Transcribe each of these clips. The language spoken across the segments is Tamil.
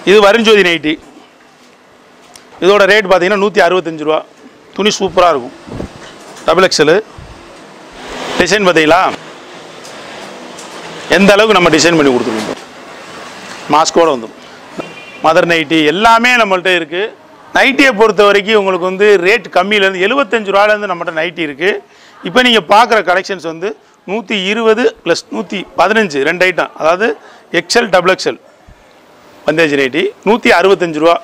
இது வருஞ்சோதி நைட்டி இதோட ரேட் பார்த்தீங்கன்னா நூற்றி அறுபத்தஞ்சு ரூபா துணி சூப்பராக இருக்கும் டபுள் எக்ஸலு டிசைன் பார்த்தீங்களா எந்த அளவுக்கு நம்ம டிசைன் பண்ணி கொடுத்துருக்கோம் மாஸ்கோட வந்துடும் மதர் நைட்டி எல்லாமே நம்மள்ட்ட இருக்குது நைட்டியை பொறுத்த வரைக்கும் உங்களுக்கு வந்து ரேட் கம்மியிலேருந்து எழுபத்தஞ்சு ரூபாலேருந்து நம்மகிட்ட நைட்டி இருக்குது இப்போ நீங்கள் பார்க்குற கலெக்ஷன்ஸ் வந்து நூற்றி இருபது ப்ளஸ் நூற்றி பதினஞ்சு ரெண்டு ஐட்டம் அதாவது எக்ஸல் டபுள் எக்ஸல் பந்தேஜ் நைட்டி நூற்றி அறுபத்தஞ்சு ரூபா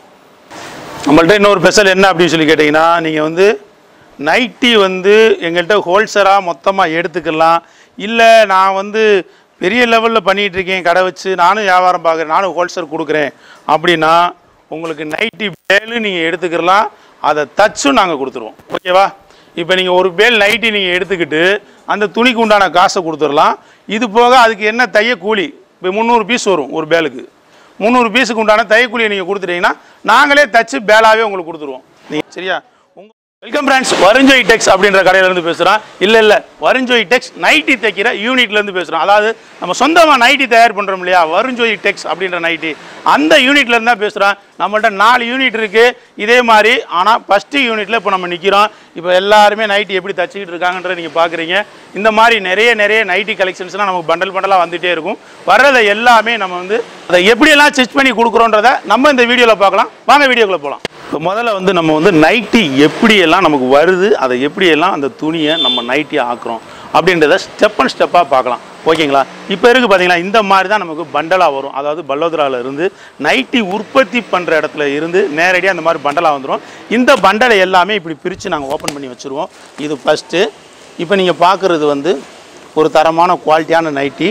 நம்மள்ட்ட இன்னொரு ஸ்பெஷல் என்ன அப்படின்னு சொல்லி கேட்டிங்கன்னா நீங்கள் வந்து நைட்டி வந்து எங்கள்கிட்ட ஹோல்சராக மொத்தமாக எடுத்துக்கலாம் இல்லை நான் வந்து பெரிய லெவலில் பண்ணிகிட்டு இருக்கேன் கடை வச்சு நானும் வியாபாரம் பார்க்குறேன் நானும் ஹோல்சேல் கொடுக்குறேன் அப்படின்னா உங்களுக்கு நைட்டி பேலு நீங்கள் எடுத்துக்கலாம் அதை தச்சும் நாங்கள் கொடுத்துருவோம் ஓகேவா இப்போ நீங்கள் ஒரு பேல் நைட்டி நீங்கள் எடுத்துக்கிட்டு அந்த துணிக்கு உண்டான காசை கொடுத்துடலாம் இது போக அதுக்கு என்ன தைய கூலி இப்போ முந்நூறு பீஸ் வரும் ஒரு பேலுக்கு முந்நூறு பீஸுக்கு உண்டான தையக்கூலியை நீங்கள் கொடுத்துட்டீங்கன்னா நாங்களே தச்சு பேலாவே உங்களுக்கு கொடுத்துருவோம் நீங்கள் சரியா உங்க வெல்கம் பிராண்ட்ஸ் வருஞ்சோய் டெக்ஸ் அப்படின்ற கடையிலேருந்து பேசுகிறோம் இல்லை இல்லை வருஞ்சோய் டெக்ஸ் நைட்டி தைக்கிற யூனிட்லேருந்து பேசுகிறோம் அதாவது நம்ம சொந்தமாக நைட்டி தயார் பண்ணுறோம் இல்லையா வருஞ்சோய் டெக்ஸ் அப்படின்ற நைட்டி அந்த யூனிட்லேருந்து தான் பேசுகிறோம் நம்மள்ட்ட நாலு யூனிட் இருக்குது இதே மாதிரி ஆனால் ஃபஸ்ட்டு யூனிட்டில் இப்போ நம்ம நிற்கிறோம் இப்போ எல்லாருமே நைட்டி எப்படி தச்சுக்கிட்டு இருக்காங்கன்றத நீங்கள் பார்க்குறீங்க இந்த மாதிரி நிறைய நிறைய நைட்டி கலெக்ஷன்ஸ்லாம் நமக்கு பண்டல் பண்டலாக வந்துகிட்டே இருக்கும் வர்றதை எல்லாமே நம்ம வந்து அதை எப்படியெல்லாம் ஸ்டிச் பண்ணி கொடுக்குறோன்றத நம்ம இந்த வீடியோவில் பார்க்கலாம் வாங்க வீடியோக்குள்ளே போகலாம் இப்போ முதல்ல வந்து நம்ம வந்து நைட்டி எப்படியெல்லாம் நமக்கு வருது அதை எப்படியெல்லாம் அந்த துணியை நம்ம நைட்டி ஆக்குறோம் அப்படின்றத ஸ்டெப் அண்ட் ஸ்டெப்பாக பார்க்கலாம் ஓகேங்களா இப்போ இருக்குது பார்த்தீங்களா இந்த மாதிரி தான் நமக்கு பண்டலாக வரும் அதாவது பல்லோதராவில் இருந்து நைட்டி உற்பத்தி பண்ணுற இடத்துல இருந்து நேரடியாக அந்த மாதிரி பண்டலாக வந்துடும் இந்த பண்டலை எல்லாமே இப்படி பிரித்து நாங்கள் ஓப்பன் பண்ணி வச்சுருவோம் இது ஃபஸ்ட்டு இப்போ நீங்கள் பார்க்குறது வந்து ஒரு தரமான குவாலிட்டியான நைட்டி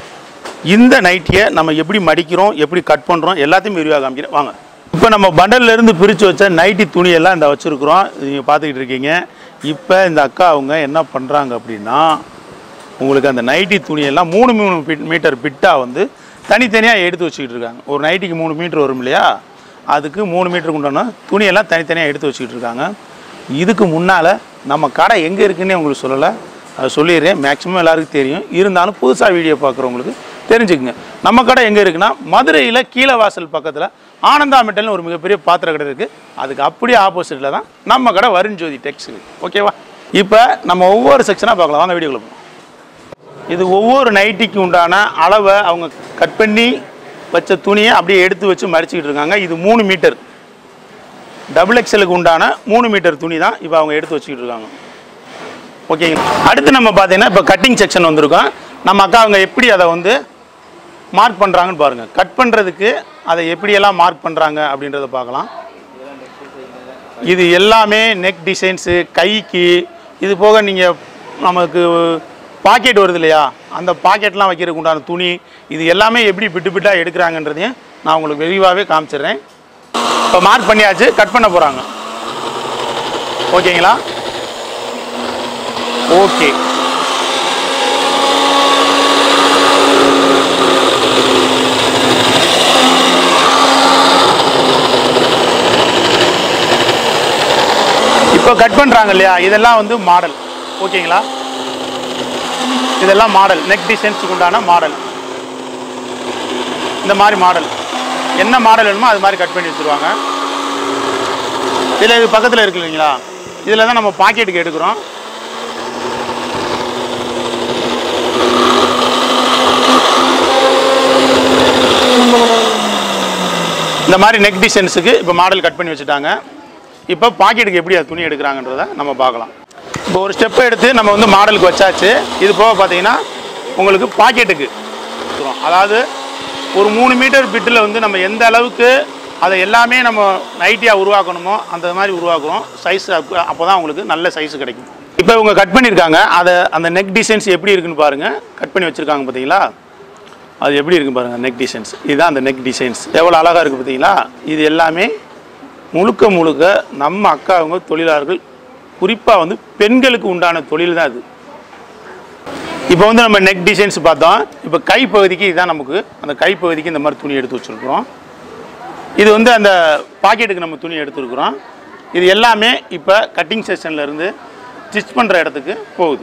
இந்த நைட்டியை நம்ம எப்படி மடிக்கிறோம் எப்படி கட் பண்ணுறோம் எல்லாத்தையும் விரிவாக காமிக்கிறேன் வாங்க இப்போ நம்ம பண்டல்ல இருந்து பிரித்து வச்ச நைட்டி துணியெல்லாம் இந்த வச்சுருக்குறோம் நீங்கள் பார்த்துக்கிட்டு இருக்கீங்க இப்போ இந்த அக்கா அவங்க என்ன பண்ணுறாங்க அப்படின்னா உங்களுக்கு அந்த நைட்டி துணியெல்லாம் மூணு மூணு பிட் மீட்டர் பிட்டாக வந்து தனித்தனியாக எடுத்து வச்சுக்கிட்டு இருக்காங்க ஒரு நைட்டிக்கு மூணு மீட்டர் வரும் இல்லையா அதுக்கு மூணு மீட்டருக்கு உண்டான துணியெல்லாம் தனித்தனியாக எடுத்து வச்சுக்கிட்டு இருக்காங்க இதுக்கு முன்னால் நம்ம கடை எங்கே இருக்குன்னே உங்களுக்கு சொல்லலை அதை சொல்லிடுறேன் மேக்ஸிமம் எல்லாருக்கும் தெரியும் இருந்தாலும் புதுசாக வீடியோ பார்க்குறவங்களுக்கு தெரிஞ்சுக்குங்க நம்ம கடை எங்கே இருக்குன்னா மதுரையில் கீழவாசல் பக்கத்தில் ஆனந்தா மெட்டல்னு ஒரு மிகப்பெரிய பாத்திர கடை இருக்குது அதுக்கு அப்படியே ஆப்போசிட்டில் தான் நம்ம கடை வருண்ஜோதி டெக்ஸ் இருக்கு ஓகேவா இப்போ நம்ம ஒவ்வொரு செக்ஷனாக பார்க்கலாம் வாங்க வீடியோக்குள்ள போகலாம் இது ஒவ்வொரு நைட்டிக்கு உண்டான அளவை அவங்க கட் பண்ணி வச்ச துணியை அப்படியே எடுத்து வச்சு மடிச்சுக்கிட்டு இருக்காங்க இது மூணு மீட்டர் டபுள் எக்ஸலுக்கு உண்டான மூணு மீட்டர் துணி தான் இப்போ அவங்க எடுத்து வச்சுக்கிட்டு இருக்காங்க ஓகேங்களா அடுத்து நம்ம பார்த்தீங்கன்னா இப்போ கட்டிங் செக்ஷன் வந்திருக்கோம் நம்ம அக்கா அவங்க எப்படி அதை வந்து மார்க் பண்ணுறாங்கன்னு பாருங்கள் கட் பண்ணுறதுக்கு அதை எப்படியெல்லாம் மார்க் பண்ணுறாங்க அப்படின்றத பார்க்கலாம் இது எல்லாமே நெக் டிசைன்ஸு கைக்கு இது போக நீங்கள் நமக்கு பாக்கெட் வருது இல்லையா அந்த பாக்கெட்லாம் வைக்கிறதுக்கு உண்டான துணி இது எல்லாமே எப்படி பிட்டு பிட்டாக எடுக்கிறாங்கன்றதையும் நான் உங்களுக்கு விரிவாகவே காமிச்சிடுறேன் இப்போ மார்க் பண்ணியாச்சு கட் பண்ண போகிறாங்க ஓகேங்களா ஓகே இப்போ கட் பண்ணுறாங்க இல்லையா இதெல்லாம் வந்து மாடல் ஓகேங்களா இதெல்லாம் மாடல் நெக் டிசைன்ஸுக்கு உண்டான மாடல் இந்த மாதிரி மாடல் என்ன மாடல் வேணுமோ அது மாதிரி கட் பண்ணி வச்சுருவாங்க இதில் இது பக்கத்தில் இருக்கு இல்லைங்களா இதில் தான் நம்ம பாக்கெட்டுக்கு எடுக்கிறோம் இந்த மாதிரி நெக் டிசைன்ஸுக்கு இப்போ மாடல் கட் பண்ணி வச்சுட்டாங்க இப்போ பாக்கெட்டுக்கு எப்படி அது துணி எடுக்கிறாங்கன்றத நம்ம பார்க்கலாம் இப்போ ஒரு ஸ்டெப்பை எடுத்து நம்ம வந்து மாடலுக்கு வச்சாச்சு இது போக பார்த்தீங்கன்னா உங்களுக்கு பாக்கெட்டுக்கு கொடுக்குறோம். அதாவது ஒரு மூணு மீட்டர் பிட்டில் வந்து நம்ம எந்த அளவுக்கு அதை எல்லாமே நம்ம நைட்டியாக உருவாக்கணுமோ அந்த மாதிரி உருவாக்குறோம் சைஸ் அப்போ தான் உங்களுக்கு நல்ல சைஸ் கிடைக்கும் இப்போ இவங்க கட் பண்ணியிருக்காங்க அதை அந்த நெக் டிசைன்ஸ் எப்படி இருக்குன்னு பாருங்கள் கட் பண்ணி வச்சுருக்காங்க பார்த்தீங்களா அது எப்படி இருக்கு பாருங்கள் நெக் டிசைன்ஸ் இதுதான் அந்த நெக் டிசைன்ஸ் எவ்வளோ அழகாக இருக்குது பார்த்தீங்களா இது எல்லாமே முழுக்க முழுக்க நம்ம அக்கா அவங்க தொழிலாளர்கள் குறிப்பாக வந்து பெண்களுக்கு உண்டான தொழில் தான் இது இப்போ வந்து நம்ம நெக் டிசைன்ஸ் பார்த்தோம் இப்போ கை பகுதிக்கு இதுதான் நமக்கு அந்த கை பகுதிக்கு இந்த மாதிரி துணி எடுத்து வச்சுருக்குறோம் இது வந்து அந்த பாக்கெட்டுக்கு நம்ம துணி எடுத்துருக்குறோம் இது எல்லாமே இப்போ கட்டிங் செக்ஷன்ல இருந்து ஸ்டிச் பண்ணுற இடத்துக்கு போகுது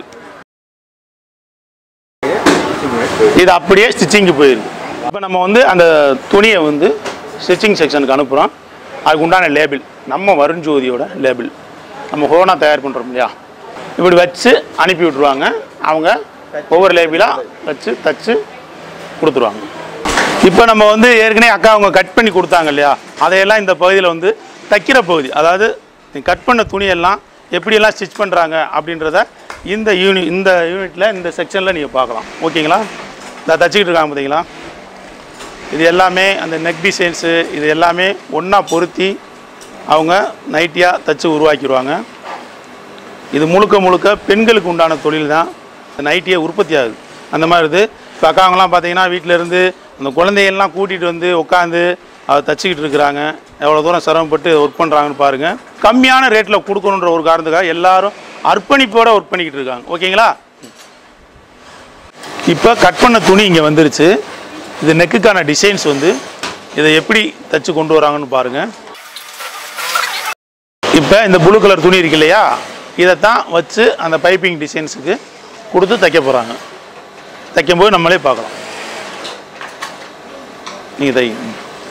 இது அப்படியே ஸ்டிச்சிங்க்கு போயிருக்கு இப்போ நம்ம வந்து அந்த துணியை வந்து ஸ்டிச்சிங் செக்ஷனுக்கு அனுப்புகிறோம் அதுக்கு உண்டான லேபிள் நம்ம வருண்ஜோதியோட லேபிள் நம்ம ஹோனாக தயார் பண்ணுறோம் இல்லையா இப்படி வச்சு அனுப்பி விட்ருவாங்க அவங்க ஒவ்வொரு லேபிளாக வச்சு தச்சு கொடுத்துருவாங்க இப்போ நம்ம வந்து ஏற்கனவே அக்கா அவங்க கட் பண்ணி கொடுத்தாங்க இல்லையா அதையெல்லாம் இந்த பகுதியில் வந்து தைக்கிற பகுதி அதாவது கட் பண்ண துணியெல்லாம் எப்படியெல்லாம் ஸ்டிச் பண்ணுறாங்க அப்படின்றத இந்த யூனி இந்த யூனிட்டில் இந்த செக்ஷனில் நீங்கள் பார்க்கலாம் ஓகேங்களா இந்த தச்சுக்கிட்டு இருக்காங்க பார்த்தீங்களா இது எல்லாமே அந்த நெக் டிசைன்ஸு இது எல்லாமே ஒன்றா பொருத்தி அவங்க நைட்டியாக தச்சு உருவாக்கிடுவாங்க இது முழுக்க முழுக்க பெண்களுக்கு உண்டான தொழில் தான் நைட்டியே உற்பத்தி ஆகுது அந்த மாதிரி இது இப்போ அக்காவங்களாம் பார்த்தீங்கன்னா வீட்டில் இருந்து அந்த குழந்தைகள்லாம் கூட்டிகிட்டு வந்து உட்காந்து அதை தச்சுக்கிட்டு இருக்கிறாங்க எவ்வளோ தூரம் சிரமப்பட்டு ஒர்க் பண்ணுறாங்கன்னு பாருங்கள் கம்மியான ரேட்டில் கொடுக்கணுன்ற ஒரு காரணத்துக்காக எல்லாரும் அர்ப்பணிப்போட ஒர்க் பண்ணிக்கிட்டு இருக்காங்க ஓகேங்களா இப்போ கட் பண்ண துணி இங்கே வந்துருச்சு இது நெக்குக்கான டிசைன்ஸ் வந்து இதை எப்படி தச்சு கொண்டு வராங்கன்னு பாருங்கள் இப்போ இந்த ப்ளூ கலர் துணி இருக்கு இல்லையா இதைத்தான் வச்சு அந்த பைப்பிங் டிசைன்ஸுக்கு கொடுத்து தைக்க போகிறாங்க தைக்கும்போது நம்மளே பார்க்கலாம் நீங்கள் தைங்க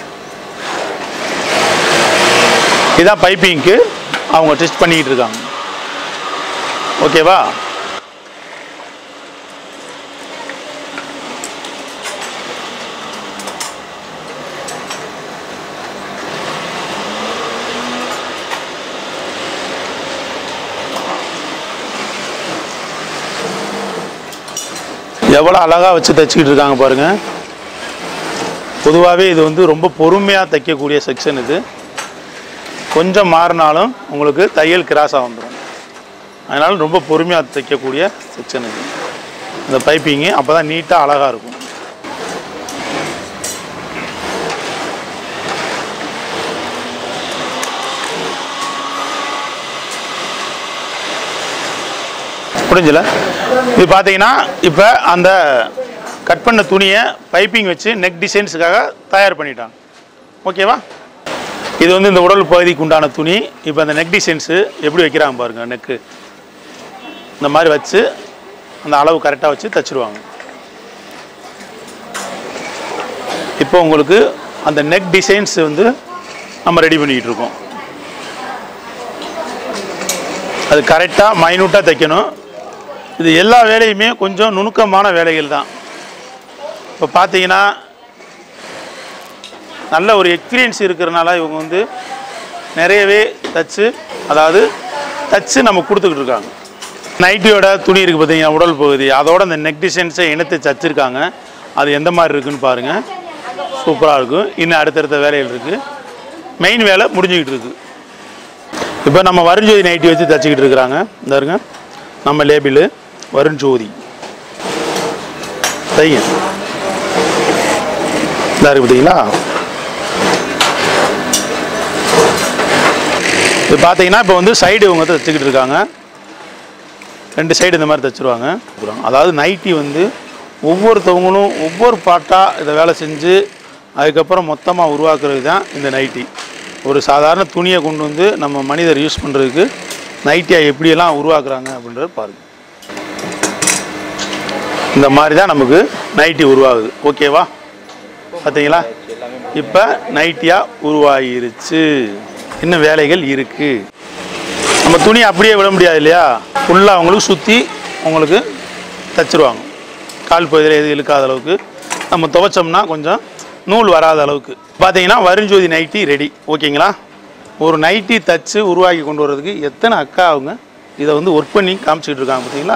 இதான் பைப்பிங்க்கு அவங்க டெஸ்ட் பண்ணிக்கிட்டு இருக்காங்க ஓகேவா எவ்வளோ அழகாக வச்சு தைச்சிக்கிட்டு இருக்காங்க பாருங்க பொதுவாகவே இது வந்து ரொம்ப பொறுமையாக தைக்கக்கூடிய செக்ஷன் இது கொஞ்சம் மாறினாலும் உங்களுக்கு தையல் கிராஸாக வந்துடும் அதனால ரொம்ப பொறுமையாக தைக்கக்கூடிய செக்ஷன் இது இந்த பைப்பிங்கு அப்போ தான் நீட்டாக அழகாக இருக்கும் புரிஞ்சல இது பார்த்தீங்கன்னா இப்போ அந்த கட் பண்ண துணியை பைப்பிங் வச்சு நெக் டிசைன்ஸுக்காக தயார் பண்ணிட்டாங்க ஓகேவா இது வந்து இந்த உடல் பகுதிக்கு உண்டான துணி இப்போ அந்த நெக் டிசைன்ஸு எப்படி வைக்கிறாங்க பாருங்க நெக்கு இந்த மாதிரி வச்சு அந்த அளவு கரெக்டாக வச்சு தச்சிருவாங்க இப்போ உங்களுக்கு அந்த நெக் டிசைன்ஸ் வந்து நம்ம ரெடி பண்ணிக்கிட்டு இருக்கோம் அது கரெக்டாக மைனூட்டாக தைக்கணும் இது எல்லா வேலையுமே கொஞ்சம் நுணுக்கமான வேலைகள் தான் இப்போ பார்த்தீங்கன்னா நல்ல ஒரு எக்ஸ்பீரியன்ஸ் இருக்கிறனால இவங்க வந்து நிறையவே தச்சு அதாவது தச்சு நம்ம கொடுத்துக்கிட்டு இருக்காங்க நைட்டியோட துணி இருக்குது பார்த்தீங்கன்னா உடல் பகுதி அதோட அந்த நெக் டிசைன்ஸை இணைத்து தச்சிருக்காங்க அது எந்த மாதிரி இருக்குன்னு பாருங்கள் சூப்பராக இருக்கும் இன்னும் அடுத்தடுத்த வேலைகள் இருக்குது மெயின் வேலை முடிஞ்சுக்கிட்டு இருக்குது இப்போ நம்ம வருண்ஜோதி நைட்டி வச்சு தச்சுக்கிட்டு இருக்கிறாங்க இந்த இருங்க நம்ம லேபிள் வருண்ஜோதி தைங்க இதா இருக்கு பார்த்தீங்களா இது பார்த்தீங்கன்னா இப்போ வந்து சைடு இவங்க வந்து தச்சுக்கிட்டு இருக்காங்க ரெண்டு சைடு இந்த மாதிரி தச்சுருவாங்க அதாவது நைட்டி வந்து ஒவ்வொருத்தவங்களும் ஒவ்வொரு பாட்டாக இதை வேலை செஞ்சு அதுக்கப்புறம் மொத்தமாக உருவாக்குறது தான் இந்த நைட்டி ஒரு சாதாரண துணியை கொண்டு வந்து நம்ம மனிதர் யூஸ் பண்ணுறதுக்கு நைட்டியாக எப்படியெல்லாம் உருவாக்குறாங்க அப்படின்றத பாருங்க இந்த மாதிரி தான் நமக்கு நைட்டி உருவாகுது ஓகேவா பார்த்தீங்களா இப்போ நைட்டியாக உருவாகிருச்சு இன்னும் வேலைகள் இருக்குது நம்ம துணி அப்படியே விட முடியாது இல்லையா ஃபுல்லாக அவங்களுக்கு சுற்றி உங்களுக்கு தச்சிருவாங்க கால் பகுதியில் எது இழுக்காத அளவுக்கு நம்ம துவைச்சோம்னா கொஞ்சம் நூல் வராத அளவுக்கு பார்த்தீங்கன்னா வருஞ்சோதி நைட்டி ரெடி ஓகேங்களா ஒரு நைட்டி தச்சு உருவாக்கி கொண்டு வர்றதுக்கு எத்தனை அக்கா அவங்க இதை வந்து ஒர்க் பண்ணி காமிச்சிக்கிட்டு இருக்காங்க பார்த்தீங்களா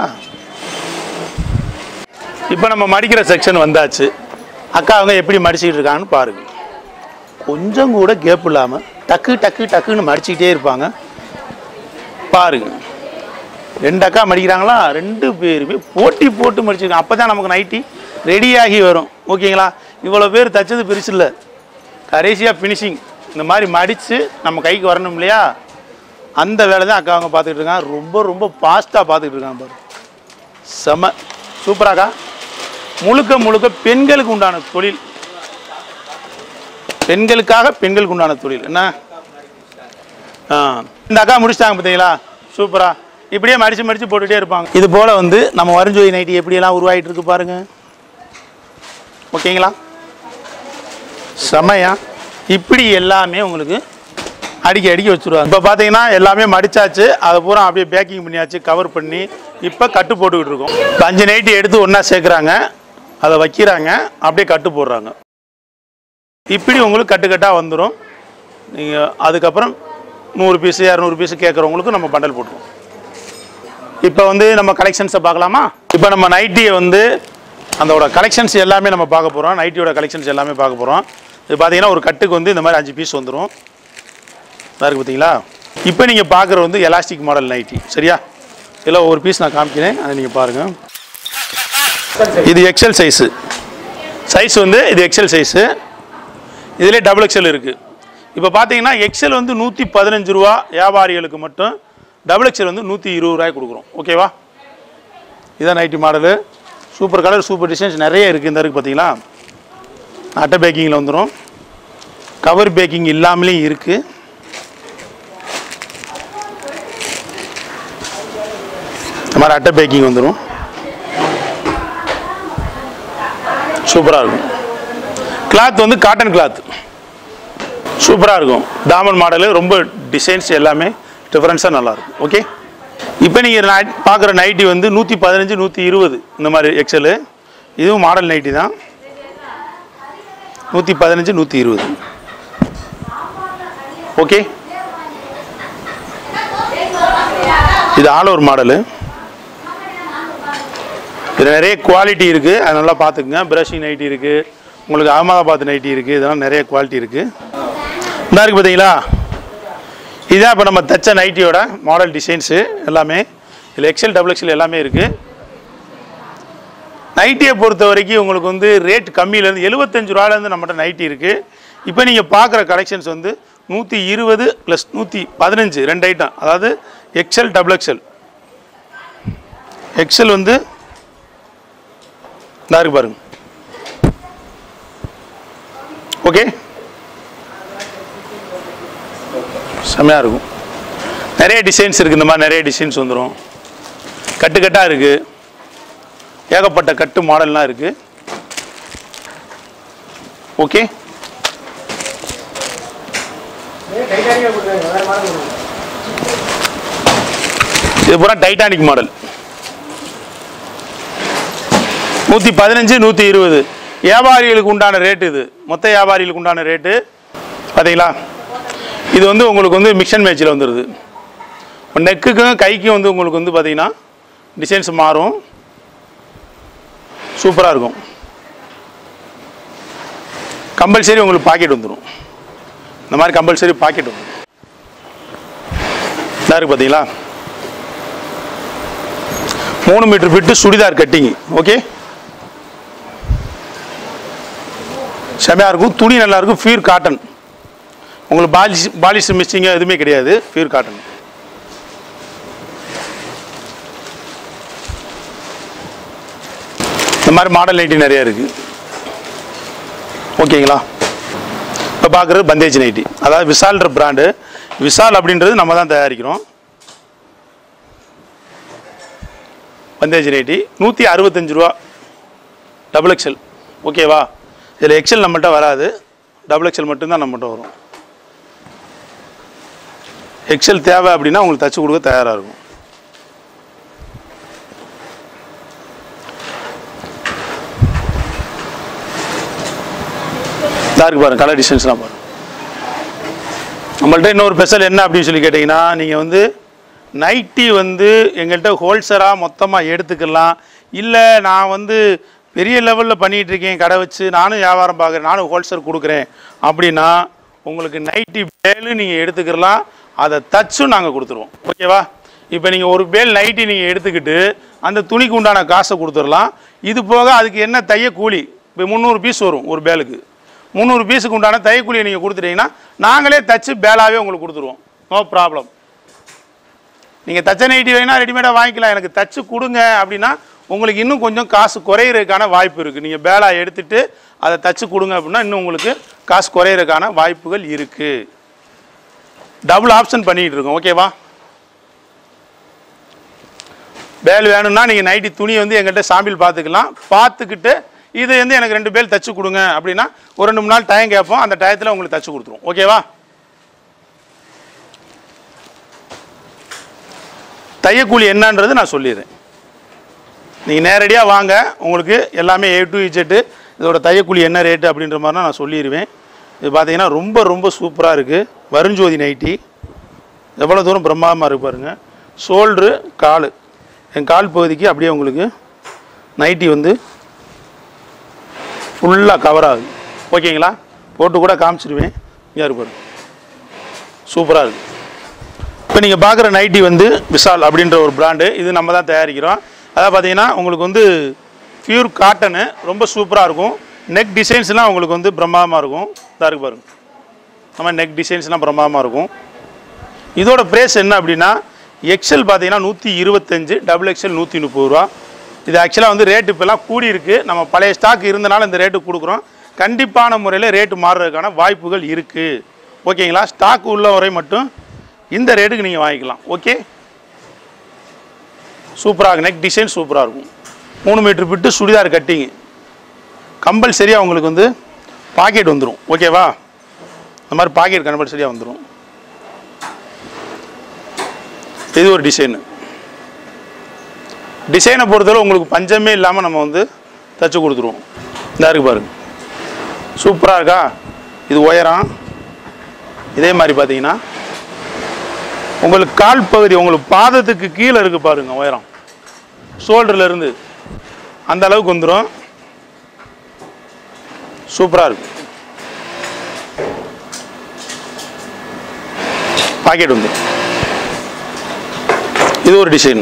இப்போ நம்ம மடிக்கிற செக்ஷன் வந்தாச்சு அக்கா அவங்க எப்படி மடிச்சிக்கிட்டு இருக்காங்கன்னு பாருங்க கொஞ்சம் கூட கேப் இல்லாமல் டக்கு டக்கு டக்குன்னு மடிச்சுக்கிட்டே இருப்பாங்க பாருங்க ரெண்டு அக்கா மடிக்கிறாங்களா ரெண்டு பேருமே போட்டி போட்டு மடிச்சிருக்காங்க அப்போ தான் நமக்கு நைட்டி ரெடியாகி வரும் ஓகேங்களா இவ்வளோ பேர் தச்சது பெருசு இல்லை கடைசியாக ஃபினிஷிங் இந்த மாதிரி மடித்து நம்ம கைக்கு வரணும் இல்லையா அந்த வேலை தான் அக்கா அவங்க பார்த்துக்கிட்டு இருக்காங்க ரொம்ப ரொம்ப ஃபாஸ்ட்டாக பார்த்துக்கிட்டு இருக்காங்க பாரு செம சூப்பராக்கா முழுக்க முழுக்க பெண்களுக்கு உண்டான தொழில் பெண்களுக்காக பெண்களுக்கு உண்டான தொழில் என்ன ஆ இந்த அக்கா முடிச்சிட்டாங்க பார்த்தீங்களா சூப்பரா இப்படியே மடிச்சு மடிச்சு போட்டுட்டே இருப்பாங்க இது போல வந்து நம்ம வருஞ்சோதி நைட்டி எப்படியெல்லாம் உருவாகிட்டு இருக்கு பாருங்க ஓகேங்களா செமையா இப்படி எல்லாமே உங்களுக்கு அடிக்க அடிக்க வச்சுருவாங்க இப்போ பார்த்தீங்கன்னா எல்லாமே மடிச்சாச்சு அதை பூரா அப்படியே பேக்கிங் பண்ணியாச்சு கவர் பண்ணி இப்போ கட்டு போட்டுக்கிட்டு இருக்கோம் இப்போ அஞ்சு நைட்டி எடுத்து ஒன்றா சேர்க்குறாங்க அதை வைக்கிறாங்க அப்படியே கட்டு போடுறாங்க இப்படி உங்களுக்கு கட்டு கட்டாக வந்துடும் நீங்கள் அதுக்கப்புறம் நூறு பீஸு இரநூறு பீஸு கேட்குறவங்களுக்கு நம்ம பண்டல் போட்டுருவோம் இப்போ வந்து நம்ம கலெக்ஷன்ஸை பார்க்கலாமா இப்போ நம்ம நைட்டியை வந்து அதோட கலெக்ஷன்ஸ் எல்லாமே நம்ம பார்க்க போகிறோம் நைட்டியோட கலெக்ஷன்ஸ் எல்லாமே பார்க்க போகிறோம் இது பார்த்தீங்கன்னா ஒரு கட்டுக்கு வந்து இந்த மாதிரி அஞ்சு பீஸ் வந்துடும் இருக்கு பார்த்தீங்களா இப்போ நீங்கள் பார்க்குற வந்து எலாஸ்டிக் மாடல் நைட்டி சரியா இதில் ஒவ்வொரு பீஸ் நான் காமிக்கிறேன் அதை நீங்கள் பாருங்கள் இது எக்ஸல் சைஸு சைஸ் வந்து இது எக்ஸல் சைஸு இதிலே டபுள் எக்ஸல் இருக்குது இப்போ பார்த்தீங்கன்னா எக்ஸல் வந்து நூற்றி பதினஞ்சு ரூபா வியாபாரிகளுக்கு மட்டும் டபுள் எக்ஸல் வந்து நூற்றி இருபது ரூபாய் கொடுக்குறோம் ஓகேவா இதான் nighty model super colour super designs நிறைய இருக்குது இந்த இருக்குது பார்த்தீங்களா அட்டை பேக்கிங்கில் வந்துடும் கவர் பேக்கிங் இல்லாமலேயும் இருக்குது இந்த மாதிரி அட்டை பேக்கிங் வந்துடும் சூப்பராக இருக்கும் கிளாத் வந்து காட்டன் கிளாத் சூப்பராக இருக்கும் தாமன் மாடலு ரொம்ப டிசைன்ஸ் எல்லாமே டிஃப்ரென்ஸாக நல்லாயிருக்கும் ஓகே இப்போ நீங்கள் பார்க்குற நைட்டி வந்து நூற்றி பதினஞ்சு நூற்றி இருபது இந்த மாதிரி எக்ஸலு இதுவும் மாடல் நைட்டி தான் நூற்றி பதினஞ்சு நூற்றி இருபது ஓகே இது ஆல் ஓவர் மாடலு இதில் நிறைய குவாலிட்டி இருக்குது அது நல்லா பார்த்துக்குங்க பிரஷிங் நைட்டி இருக்குது உங்களுக்கு அகமதாபாத் நைட்டி இருக்குது இதெல்லாம் நிறைய குவாலிட்டி இருக்குது இந்த இருக்குது பார்த்தீங்களா இதுதான் இப்போ நம்ம தச்ச நைட்டியோட மாடல் டிசைன்ஸு எல்லாமே இதில் எக்ஸல் டபுள் எக்ஸல் எல்லாமே இருக்குது நைட்டியை பொறுத்த வரைக்கும் உங்களுக்கு வந்து ரேட் கம்மியிலேருந்து எழுபத்தஞ்சு ரூபாலேருந்து நம்மகிட்ட நைட்டி இருக்குது இப்போ நீங்கள் பார்க்குற கலெக்ஷன்ஸ் வந்து நூற்றி இருபது ப்ளஸ் நூற்றி பதினஞ்சு ரெண்டு ஐட்டம் அதாவது எக்ஸல் டபுள் எக்ஸல் எக்ஸல் வந்து இந்த இருக்கு பாருங்க ஓகே செம்மையாக இருக்கும் நிறைய டிசைன்ஸ் இருக்குது இந்த மாதிரி நிறைய டிசைன்ஸ் வந்துடும் கட்டு கட்டாக இருக்குது ஏகப்பட்ட கட்டு மாடல்லாம் இருக்குது ஓகே இது பூரா டைட்டானிக் மாடல் நூற்றி பதினஞ்சு நூற்றி இருபது வியாபாரிகளுக்கு உண்டான ரேட்டு இது மொத்த வியாபாரிகளுக்கு உண்டான ரேட்டு பார்த்தீங்களா இது வந்து உங்களுக்கு வந்து மிக்சன் மேட்சில் வந்துடுது நெக்குக்கும் கைக்கும் வந்து உங்களுக்கு வந்து பார்த்தீங்கன்னா டிசைன்ஸ் மாறும் சூப்பராக இருக்கும் கம்பல்சரி உங்களுக்கு பாக்கெட் வந்துடும் இந்த மாதிரி கம்பல்சரி பாக்கெட் வந்துடும் இதாக இருக்குது பார்த்தீங்களா மூணு metre fit churidar cutting okay செமையாக இருக்கும் துணி நல்லா இருக்கும் ஃபியூர் காட்டன் உங்களுக்கு பாலிஷ் பாலிஷ் மிஸ்ஸிங்க எதுவுமே கிடையாது ஃபியூர் காட்டன் இந்த மாதிரி மாடல் நைட்டி நிறைய இருக்குது ஓகேங்களா இப்போ பார்க்குறது பந்தேஜ் நைட்டி அதாவது விசால்ன்ற பிராண்டு விசால் அப்படின்றது நம்ம தான் தயாரிக்கிறோம் பந்தேஜ் நைட்டி நூற்றி அறுபத்தஞ்சு ரூபா டபுள் எக்ஸல் ஓகேவா இதில் எக்ஸல் நம்மள்ட்ட வராது டபுள் எக்ஸல் மட்டும்தான் நம்மகிட்ட வரும் எக்ஸல் தேவை அப்படின்னா உங்களுக்கு தச்சு கொடுக்க தயாராக இருக்கும் இதா இருக்கு பாருங்க கலர் டிசைன்ஸ்லாம் பாருங்க நம்மள்ட்ட இன்னொரு ஸ்பெஷல் என்ன அப்படின்னு சொல்லி கேட்டிங்கன்னா நீங்கள் வந்து நைட்டி வந்து எங்கள்கிட்ட ஹோல்சேலாக மொத்தமாக எடுத்துக்கலாம் இல்லை நான் வந்து பெரிய லெவலில் பண்ணிகிட்டு இருக்கேன் கடை வச்சு நானும் வியாபாரம் பார்க்குறேன் நானும் ஹோல்சேல் கொடுக்குறேன் அப்படின்னா உங்களுக்கு நைட்டி பேலு நீங்கள் எடுத்துக்கலாம் அதை தச்சும் நாங்கள் கொடுத்துருவோம் ஓகேவா இப்போ நீங்கள் ஒரு பேல் நைட்டி நீங்கள் எடுத்துக்கிட்டு அந்த துணிக்கு உண்டான காசை கொடுத்துடலாம் இது போக அதுக்கு என்ன தைய கூலி இப்போ முந்நூறு பீஸ் வரும் ஒரு பேலுக்கு முந்நூறு பீஸுக்கு உண்டான தையக்கூலியை நீங்கள் கொடுத்துட்டீங்கன்னா நாங்களே தச்சு பேலாவே உங்களுக்கு கொடுத்துருவோம் நோ ப்ராப்ளம் நீங்கள் தச்ச நைட்டி வேணால் ரெடிமேடாக வாங்கிக்கலாம் எனக்கு தச்சு கொடுங்க அப்படின்னா உங்களுக்கு இன்னும் கொஞ்சம் காசு குறையிறதுக்கான வாய்ப்பு இருக்குது நீங்கள் பேலா எடுத்துட்டு அதை தச்சு கொடுங்க அப்படின்னா இன்னும் உங்களுக்கு காசு குறையிறதுக்கான வாய்ப்புகள் இருக்குது டபுள் ஆப்ஷன் பண்ணிகிட்டு இருக்கோம் ஓகேவா பேல் வேணும்னா நீங்கள் நைட்டி துணி வந்து எங்கள்கிட்ட சாம்பிள் பார்த்துக்கலாம் பார்த்துக்கிட்டு இது வந்து எனக்கு ரெண்டு பேர் தச்சு கொடுங்க அப்படின்னா ஒரு ரெண்டு மூணு நாள் டைம் கேட்போம் அந்த டயத்தில் உங்களுக்கு தச்சு கொடுத்துருவோம் ஓகேவா தையக்கூலி என்னன்றது நான் சொல்லிடுறேன் நீங்கள் நேரடியாக வாங்க உங்களுக்கு எல்லாமே ஏ டு இஜெட்டு இதோட தையக்கூலி என்ன ரேட்டு அப்படின்ற மாதிரி நான் சொல்லிடுவேன் இது பார்த்தீங்கன்னா ரொம்ப ரொம்ப சூப்பராக இருக்குது வருஞ்சோதி நைட்டி எவ்வளோ தூரம் பிரம்மாண்டமாக இருக்கு பாருங்க ஷோல்ட்ரு கால் என் கால் பகுதிக்கு அப்படியே உங்களுக்கு நைட்டி வந்து ஃபுல்லாக கவர் ஆகுது ஓகேங்களா போட்டு கூட காமிச்சிருவேன் யார் பாரு சூப்பராக இருக்குது இப்போ நீங்கள் பார்க்குற நைட்டி வந்து விஷால் அப்படின்ற ஒரு பிராண்டு இது நம்ம தான் தயாரிக்கிறோம் அதாவது பார்த்தீங்கன்னா உங்களுக்கு வந்து பியூர் காட்டனு ரொம்ப சூப்பராக இருக்கும் நெக் டிசைன்ஸ்லாம் உங்களுக்கு வந்து பிரம்மாண்டமாக இருக்கும் இதாக இருக்கு பாருங்க நம்ம நெக் டிசைன்ஸ்லாம் பிரம்மாண்டமாக இருக்கும் இதோட ப்ரைஸ் என்ன அப்படின்னா எக்ஸல் பார்த்தீங்கன்னா நூற்றி இருபத்தஞ்சு டபுள் எக்ஸல் நூற்றி முப்பது ரூபா இது ஆக்சுவலாக வந்து ரேட்டு இப்போல்லாம் கூடி இருக்குது நம்ம பழைய ஸ்டாக் இருந்தனால இந்த ரேட்டு கொடுக்குறோம் கண்டிப்பான முறையில் ரேட்டு மாறுறதுக்கான வாய்ப்புகள் இருக்குது ஓகேங்களா ஸ்டாக் உள்ள வரை மட்டும் இந்த ரேட்டுக்கு நீங்கள் வாங்கிக்கலாம் ஓகே சூப்பராக நெக் டிசைன் சூப்பராக இருக்கும் மூணு மீட்டர் பிட்டு சுடிதார் கட்டிங்கு கம்பல்சரியாக உங்களுக்கு வந்து பாக்கெட் வந்துடும் ஓகேவா இந்த மாதிரி பாக்கெட் கம்பல்சரியாக வந்துடும் இது ஒரு டிசைனு டிசைனை பொறுத்தவரை உங்களுக்கு பஞ்சமே இல்லாமல் நம்ம வந்து தச்சு கொடுத்துருவோம் இந்த இருக்கு பாருங்க சூப்பராக இருக்கா இது உயரம் இதே மாதிரி பார்த்தீங்கன்னா உங்களுக்கு கால் பகுதி உங்களுக்கு பாதத்துக்கு கீழே இருக்கு பாருங்க உயரம் ஷோல்டர்ல இருந்து அந்த அளவுக்கு வந்துடும் சூப்பராக இருக்கு பாக்கெட் வந்துடும் இது ஒரு டிசைன்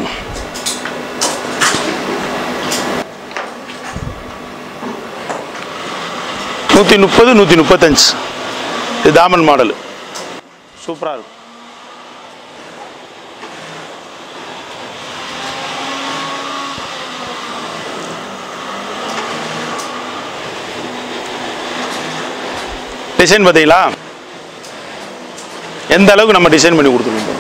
நூற்றி முப்பது நூற்றி முப்பத்தஞ்சு இது தாமன் மாடல் சூப்பராக இருக்கும் டிசைன் பார்த்தீங்களா எந்த அளவுக்கு நம்ம டிசைன் பண்ணி கொடுத்துருக்கோம்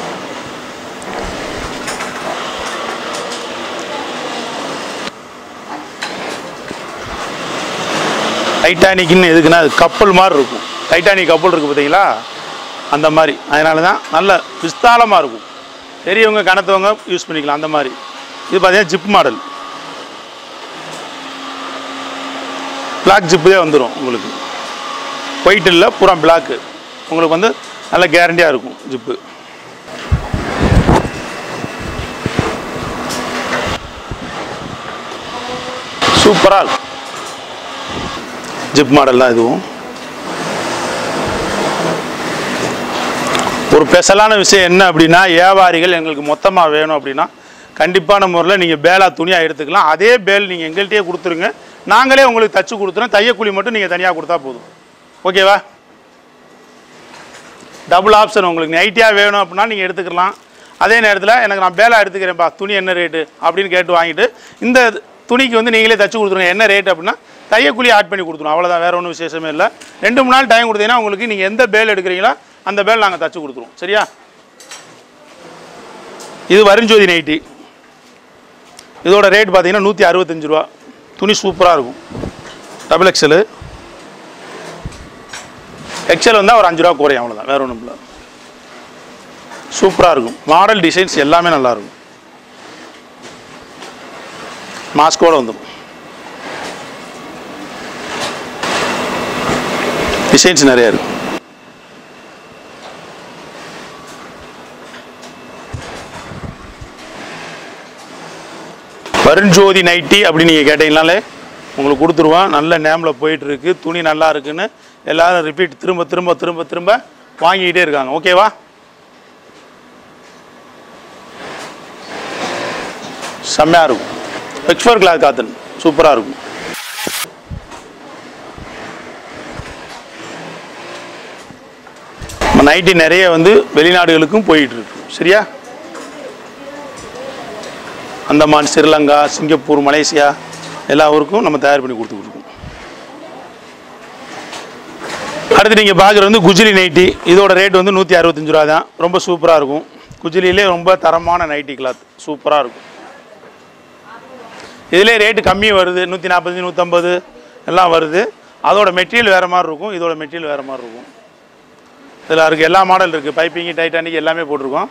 டைட்டானிக்னு எதுக்குன்னா அது கப்பல் மாதிரி இருக்கும் டைட்டானிக் கப்பல் இருக்குது பார்த்தீங்களா அந்த மாதிரி அதனால தான் நல்ல விஸ்தாலமாக இருக்கும் பெரியவங்க கணத்தவங்க யூஸ் பண்ணிக்கலாம் அந்த மாதிரி இது பார்த்தீங்கன்னா ஜிப் மாடல் பிளாக் ஜிப்பு வந்துடும் உங்களுக்கு ஒயிட் இல்லை பூரா பிளாக்கு உங்களுக்கு வந்து நல்ல கேரண்டியாக இருக்கும் ஜிப்பு சூப்பராக இருக்கும் ஜிப் மாடல் தான் இதுவும் ஒரு ஸ்பெஷலான விஷயம் என்ன அப்படின்னா வியாபாரிகள் எங்களுக்கு மொத்தமாக வேணும் அப்படின்னா கண்டிப்பான முறையில் நீங்கள் பேலா துணியாக எடுத்துக்கலாம் அதே பேல் நீங்கள் எங்கள்கிட்டயே கொடுத்துருங்க நாங்களே உங்களுக்கு தச்சு கொடுத்துறோம் தையக்கூலி மட்டும் நீங்கள் தனியாக கொடுத்தா போதும் ஓகேவா டபுள் ஆப்ஷன் உங்களுக்கு நைட்டியாக வேணும் அப்படின்னா நீங்கள் எடுத்துக்கலாம் அதே நேரத்தில் எனக்கு நான் பேலா எடுத்துக்கிறேன்ப்பா துணி என்ன ரேட்டு அப்படின்னு கேட்டு வாங்கிட்டு இந்த துணிக்கு வந்து நீங்களே தச்சு கொடுத்துருங்க என்ன ரேட் அப்படின்னா தையக்கூலி ஆட் பண்ணி கொடுத்துருவோம் அவ்வளோதான் வேறு ஒன்றும் விசேஷமே இல்லை ரெண்டு மூணு நாள் டைம் கொடுத்தீங்கன்னா உங்களுக்கு நீங்கள் எந்த பேல் எடுக்கிறீங்களோ அந்த பேல் நாங்கள் தச்சு கொடுத்துருவோம் சரியா இது வருஞ்சோதி நைட்டி இதோட ரேட் பார்த்தீங்கன்னா நூற்றி அறுபத்தஞ்சு ரூபா துணி சூப்பராக இருக்கும் டபுள் எக்ஸலு எக்ஸல் வந்தால் ஒரு அஞ்சு ரூபா குறையும் அவ்வளோதான் வேற ஒன்றும் இல்லை சூப்பராக இருக்கும் மாடல் டிசைன்ஸ் எல்லாமே நல்லா இருக்கும் மாஸ்கோட வந்துடும் டிசைன்ஸ் நிறைய இருக்கு வருண்ஜோதி நைட்டி அப்படின்னு நீங்கள் கேட்டீங்கனாலே உங்களுக்கு கொடுத்துருவோம் நல்ல நேமில் போயிட்டு இருக்கு துணி நல்லா இருக்குன்னு எல்லாரும் ரிப்பீட் திரும்ப திரும்ப திரும்ப திரும்ப வாங்கிக்கிட்டே இருக்காங்க ஓகேவா செம்மையாக இருக்கும் எக்ஸ்பர் கிளாத் காத்தன் சூப்பராக இருக்கும் நம்ம நைட்டி நிறைய வந்து வெளிநாடுகளுக்கும் போயிட்டு இருக்கு சரியா அந்தமான் ஸ்ரீலங்கா சிங்கப்பூர் மலேசியா எல்லா ஊருக்கும் நம்ம தயார் பண்ணி கொடுத்துக்கிட்டு இருக்கோம் அடுத்து நீங்கள் பார்க்குறது வந்து குஜிலி நைட்டி இதோட ரேட் வந்து நூற்றி அறுபத்தஞ்சு ரூபா தான் ரொம்ப சூப்பராக இருக்கும் குஜிலியிலே ரொம்ப தரமான நைட்டி கிளாத் சூப்பராக இருக்கும் இதிலே ரேட்டு கம்மி வருது நூற்றி நாற்பது நூற்றம்பது எல்லாம் வருது அதோட மெட்டீரியல் வேறு மாதிரி இருக்கும் இதோட மெட்டீரியல் வேறு மாதிரி இருக்கும் இதில் இருக்குது எல்லா மாடல் இருக்குது பைப்பிங்கு டைட்டானிக் எல்லாமே போட்டிருக்கோம்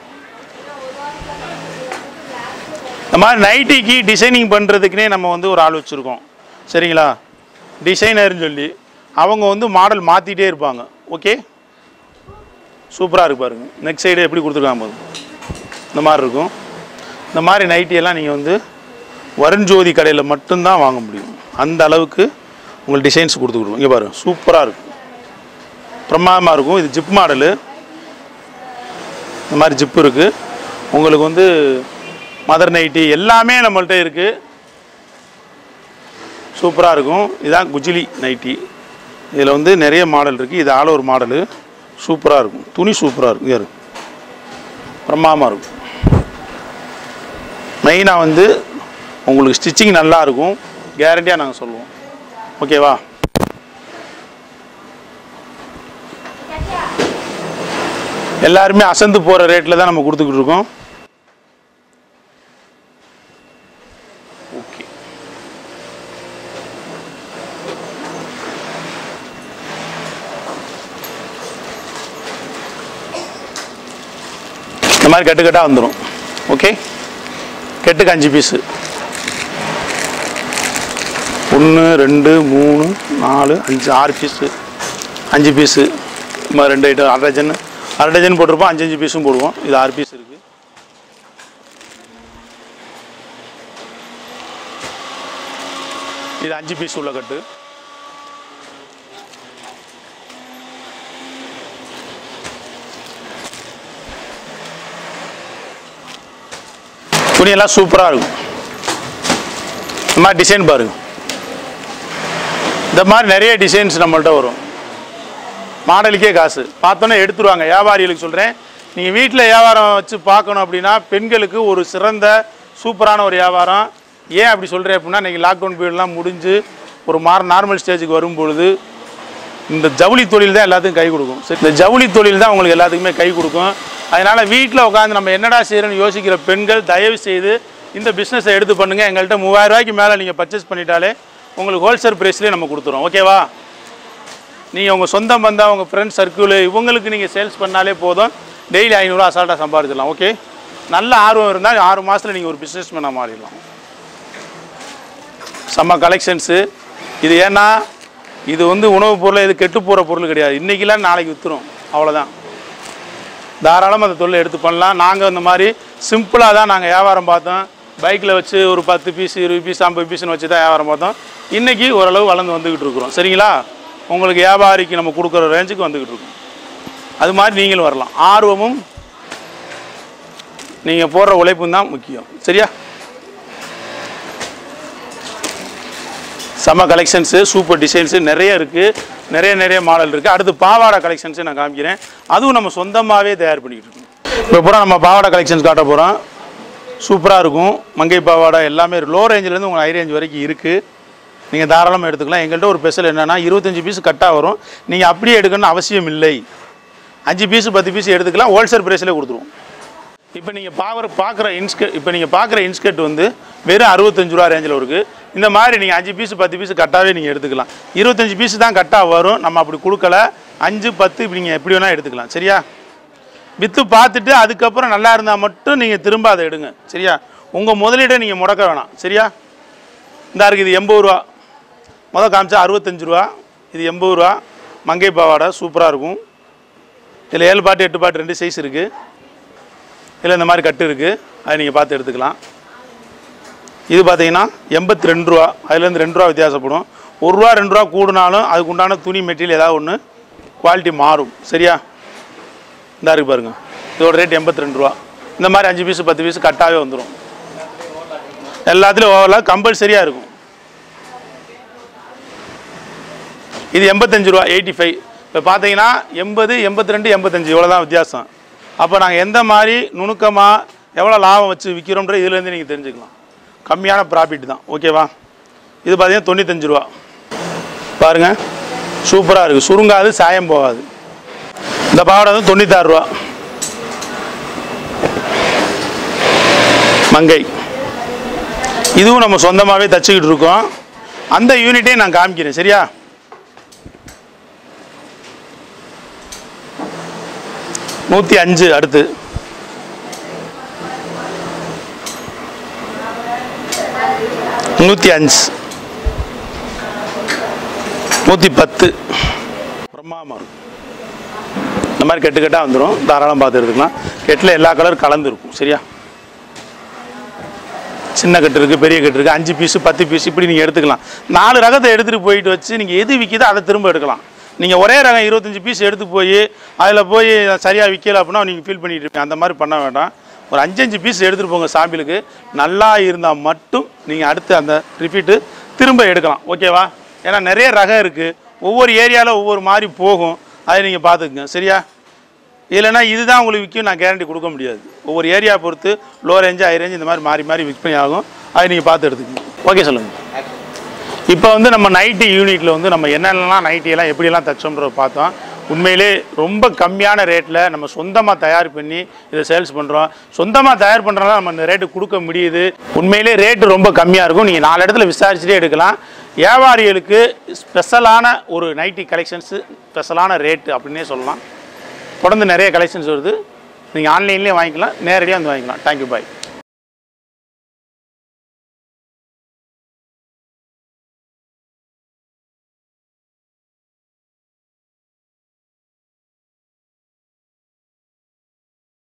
இந்த மாதிரி நைட்டிக்கு டிசைனிங் பண்ணுறதுக்குனே நம்ம வந்து ஒரு ஆள் வச்சுருக்கோம் சரிங்களா டிசைனர்னு சொல்லி அவங்க வந்து மாடல் மாற்றிட்டே இருப்பாங்க ஓகே சூப்பராக இருக்கு பாருங்க நெக் சைடு எப்படி கொடுத்துருக்காங்க பாருங்க இந்த மாதிரி இருக்கும் இந்த மாதிரி நைட்டி எல்லாம் நீங்கள் வந்து வருண்ஜோதி கடையில் மட்டும்தான் வாங்க முடியும் அந்த அளவுக்கு உங்களுக்கு டிசைன்ஸ் கொடுத்துக்கிடுவோம் இங்கே பாருங்க சூப்பராக இருக்கும் பிரமாதமாக இருக்கும் இது ஜிப் மாடலு இந்த மாதிரி ஜிப்பு இருக்குது உங்களுக்கு வந்து மதர் நைட்டி எல்லாமே நம்மள்ட்ட இருக்குது சூப்பராக இருக்கும் இதுதான் குஜிலி நைட்டி இதில் வந்து நிறைய மாடல் இருக்குது இது ஆல் ஒரு மாடலு சூப்பராக இருக்கும் துணி சூப்பராக இருக்கும் யாரு பிரமாதமாக இருக்கும் மெயினாக வந்து உங்களுக்கு ஸ்டிச்சிங் நல்லா இருக்கும் கேரண்டியாக நாங்கள் சொல்லுவோம் ஓகேவா எல்லாருமே அசந்து போகிற ரேட்டில் தான் நம்ம கொடுத்துக்கிட்டு இருக்கோம் ஓகே இந்த மாதிரி கட்டு கட்டாக வந்துடும் ஓகே கெட்டுக்கு அஞ்சு பீஸு ஒன்று ரெண்டு மூணு நாலு அஞ்சு ஆறு பீஸு அஞ்சு பீஸு இந்த மாதிரி ரெண்டு ஐட்டம் அரை டஜன் அரை டஜன் போட்டிருப்போம் அஞ்சு அஞ்சு பீஸும் போடுவோம் இது ஆறு பீஸ் இருக்குது இது அஞ்சு பீஸ் உள்ள கட்டு துணியெல்லாம் சூப்பராக இருக்கும் இந்த மாதிரி டிசைன் பாருங்க இந்த மாதிரி நிறைய டிசைன்ஸ் நம்மள்ட்ட வரும் மாடலுக்கே காசு பார்த்தோன்னே எடுத்துருவாங்க வியாபாரிகளுக்கு சொல்கிறேன் நீங்கள் வீட்டில் வியாபாரம் வச்சு பார்க்கணும் அப்படின்னா பெண்களுக்கு ஒரு சிறந்த சூப்பரான ஒரு வியாபாரம் ஏன் அப்படி சொல்கிறேன் அப்படின்னா இன்றைக்கி லாக்டவுன் பீரியட்லாம் முடிஞ்சு ஒரு மாற நார்மல் ஸ்டேஜுக்கு வரும் பொழுது இந்த ஜவுளி தொழில் தான் எல்லாத்துக்கும் கை கொடுக்கும் சரி இந்த ஜவுளி தொழில் தான் உங்களுக்கு எல்லாத்துக்குமே கை கொடுக்கும் அதனால் வீட்டில் உட்காந்து நம்ம என்னடா செய்கிறோன்னு யோசிக்கிற பெண்கள் தயவு செய்து இந்த பிஸ்னஸை எடுத்து பண்ணுங்கள் எங்கள்கிட்ட மூவாயிரம் ரூபாய்க்கு மேலே நீங்கள் பர்ச்சேஸ் பண்ணிட்டாலே உங்களுக்கு ஹோல்சேல் ப்ரைஸ்லேயே நம்ம கொடுத்துறோம் ஓகேவா நீங்கள் உங்கள் சொந்த பந்தா உங்கள் ஃப்ரெண்ட்ஸ் சர்க்கிள் இவங்களுக்கு நீங்கள் சேல்ஸ் பண்ணாலே போதும் டெய்லி ஐநூறுரூவா அசால்ட்டாக சம்பாதிச்சிடலாம் ஓகே நல்ல ஆர்வம் இருந்தால் ஆறு மாதத்தில் நீங்கள் ஒரு பிஸ்னஸ் மேனாக மாறிடலாம் செம்ம கலெக்ஷன்ஸு இது ஏன்னா இது வந்து உணவுப் பொருள் இது கெட்டு போகிற பொருள் கிடையாது இன்றைக்கெல்லாம் நாளைக்கு விற்றுரும் அவ்வளோதான் தாராளமாக அந்த தொழிலை எடுத்து பண்ணலாம் நாங்கள் இந்த மாதிரி சிம்பிளாக தான் நாங்கள் வியாபாரம் பார்த்தோம் பைக்கில் வச்சு ஒரு பத்து பீஸ் இருபது பீஸ் ஐம்பது பீஸ்னு வச்சு தான் வியாபாரம் பார்த்தோம் இன்றைக்கி ஓரளவு வளர்ந்து வந்துக்கிட்டு இருக்கிறோம் சரிங்களா உங்களுக்கு வியாபாரிக்கு நம்ம கொடுக்குற ரேஞ்சுக்கு வந்துக்கிட்டு இருக்கோம் அது மாதிரி நீங்களும் வரலாம் ஆர்வமும் நீங்கள் போடுற உழைப்பும் தான் முக்கியம் சரியா செம்ம கலெக்ஷன்ஸு சூப்பர் டிசைன்ஸு நிறைய இருக்குது நிறைய நிறைய மாடல் இருக்குது அடுத்து பாவாடை கலெக்ஷன்ஸு நான் காமிக்கிறேன் அதுவும் நம்ம சொந்தமாகவே தயார் பண்ணிக்கிட்டு இருக்கோம் இப்போ பூரா நம்ம பாவாடை கலெக்ஷன்ஸ் காட்ட போகிறோம் சூப்பராக இருக்கும் மங்கை பாவாடை எல்லாமே லோ ரேஞ்சிலேருந்து உங்கள் ஹை ரேஞ்ச் வரைக்கும் இருக்குது நீங்கள் தாராளமாக எடுத்துக்கலாம் எங்கள்கிட்ட ஒரு ஸ்பெஷல் என்னென்னா இருபத்தஞ்சி பீஸ் கட்டாக வரும் நீங்கள் அப்படியே எடுக்கணும்னு அவசியம் இல்லை அஞ்சு பீஸ் பத்து பீஸ் எடுத்துக்கலாம் ஹோல்சேல் ப்ரைஸில் கொடுத்துருவோம் இப்போ நீங்கள் பார்க்குற பார்க்குற இன்ஸ்கர்ட் இப்போ நீங்கள் பார்க்குற இன்ஸ்கர்ட் வந்து வெறும் அறுபத்தஞ்சு ரூபா ரேஞ்சில் இருக்குது இந்த மாதிரி நீங்கள் அஞ்சு பீஸ் பத்து பீஸ் கட்டாவே நீங்கள் எடுத்துக்கலாம் இருபத்தஞ்சி பீஸ் தான் கட்டாக வரும் நம்ம அப்படி கொடுக்கல அஞ்சு பத்து இப்படி நீங்கள் எப்படி வேணால் எடுத்துக்கலாம் சரியா விற்று பார்த்துட்டு அதுக்கப்புறம் நல்லா இருந்தால் மட்டும் நீங்கள் திரும்ப அதை எடுங்க சரியா உங்கள் முதலீடை நீங்கள் முடக்க வேணாம் சரியா இந்த இருக்குது இது எண்பது ரூபா முதல் காமிச்சா அறுபத்தஞ்சு ரூபா இது எண்பது ரூபா மங்கை பாவாடை சூப்பராக இருக்கும் இதில் ஏழு பாட்டு எட்டு பாட்டு ரெண்டு சைஸ் இருக்குது இதில் இந்த மாதிரி கட்டு இருக்குது அதை நீங்கள் பார்த்து எடுத்துக்கலாம் இது பார்த்தீங்கன்னா எண்பத்தி ரெண்டு ரூபா அதுலேருந்து ரெண்டு ரூபா வித்தியாசப்படும் ஒரு ரூபா ரெண்டு ரூபா கூடினாலும் அதுக்கு உண்டான துணி மெட்டீரியல் ஏதாவது ஒன்று குவாலிட்டி மாறும் சரியா இந்த இருக்கு பாருங்க இதோட ரேட் எண்பத்தி ரெண்டு ரூபா இந்த மாதிரி அஞ்சு பீஸ் பத்து பீஸ் கட்டாகவே வந்துடும் எல்லாத்துலேயும் ஓவரலாக கம்பல்சரியாக இருக்கும் இது எண்பத்தஞ்சு ரூபா எயிட்டி ஃபைவ் இப்போ பார்த்தீங்கன்னா எண்பது எண்பத்தி ரெண்டு எண்பத்தஞ்சு இவ்வளோ தான் வித்தியாசம் அப்போ நாங்கள் எந்த மாதிரி நுணுக்கமாக எவ்வளோ லாபம் வச்சு விற்கிறோன்ற இதுலேருந்து நீங்கள் தெரிஞ்சுக்கலாம் கம்மியான ப்ராஃபிட் தான் ஓகேவா இது பார்த்தீங்கன்னா தொண்ணூத்தஞ்சு ரூபா பாருங்கள் சூப்பராக இருக்குது சுருங்காது சாயம் போகாது இந்த பாவாடை வந்து தொண்ணூத்தாறு ரூபா மங்கை இதுவும் நம்ம சொந்தமாகவே தச்சுக்கிட்டு இருக்கோம் அந்த யூனிட்டையும் நான் காமிக்கிறேன் சரியா நூற்றி அஞ்சு அடுத்து நூற்றி அஞ்சு நூற்றி பத்து பிரம்மாமா இருக்கும் இந்த மாதிரி கெட்டு கெட்டாக வந்துடும் தாராளம் பார்த்து எடுத்துக்கலாம் கெட்டில் எல்லா கலர் கலந்துருக்கும் சரியா சின்ன கட்டு இருக்குது பெரிய கட்டு இருக்குது அஞ்சு பீஸு பத்து பீஸ் இப்படி நீங்கள் எடுத்துக்கலாம் நாலு ரகத்தை எடுத்துகிட்டு போயிட்டு வச்சு நீங்கள் எது விற்கிதோ அதை திரும்ப எடுக்கலாம் நீங்கள் ஒரே ரகம் இருபத்தஞ்சி பீஸ் எடுத்து போய் அதில் போய் சரியாக விற்கல அப்படின்னா நீங்கள் ஃபீல் பண்ணிட்டு இருப்பீங்க அந்த மாதிரி பண்ண வேண்டாம் ஒரு அஞ்சஞ்சு பீஸ் எடுத்துகிட்டு போங்க சாம்பிளுக்கு நல்லா இருந்தால் மட்டும் நீங்கள் அடுத்து அந்த ரிப்பீட்டு திரும்ப எடுக்கலாம் ஓகேவா ஏன்னா நிறைய ரகம் இருக்குது ஒவ்வொரு ஏரியாவில் ஒவ்வொரு மாதிரி போகும் அதை நீங்கள் பார்த்துக்குங்க சரியா இல்லைன்னா இதுதான் உங்களுக்கு விற்கும் நான் கேரண்டி கொடுக்க முடியாது ஒவ்வொரு ஏரியா பொறுத்து லோ ரேஞ்சு ஹை ரேஞ்சு இந்த மாதிரி மாறி மாறி விற்பனை ஆகும் அதை நீங்கள் பார்த்து எடுத்துக்கங்க ஓகே சொல்லுங்கள் இப்போ வந்து நம்ம நைட்டி யூனிட்டில் வந்து நம்ம என்னென்னலாம் நைட்டியெல்லாம் எப்படியெல்லாம் தச்சோன்றத பார்த்தோம் உண்மையிலே ரொம்ப கம்மியான ரேட்டில் நம்ம சொந்தமாக தயார் பண்ணி இதை சேல்ஸ் பண்ணுறோம் சொந்தமாக தயார் பண்ணுறதுனால நம்ம இந்த ரேட்டு கொடுக்க முடியுது உண்மையிலே ரேட்டு ரொம்ப கம்மியாக இருக்கும் நீங்கள் நாலு இடத்துல விசாரிச்சுட்டே எடுக்கலாம் வியாபாரிகளுக்கு ஸ்பெஷலான ஒரு நைட்டி கலெக்ஷன்ஸு ஸ்பெஷலான ரேட்டு அப்படின்னே சொல்லலாம் தொடர்ந்து நிறைய கலெக்ஷன்ஸ் வருது நீங்கள் ஆன்லைன்லேயே வாங்கிக்கலாம் நேரடியாக வந்து வாங்கிக்கலாம் தேங்க்யூ பாய்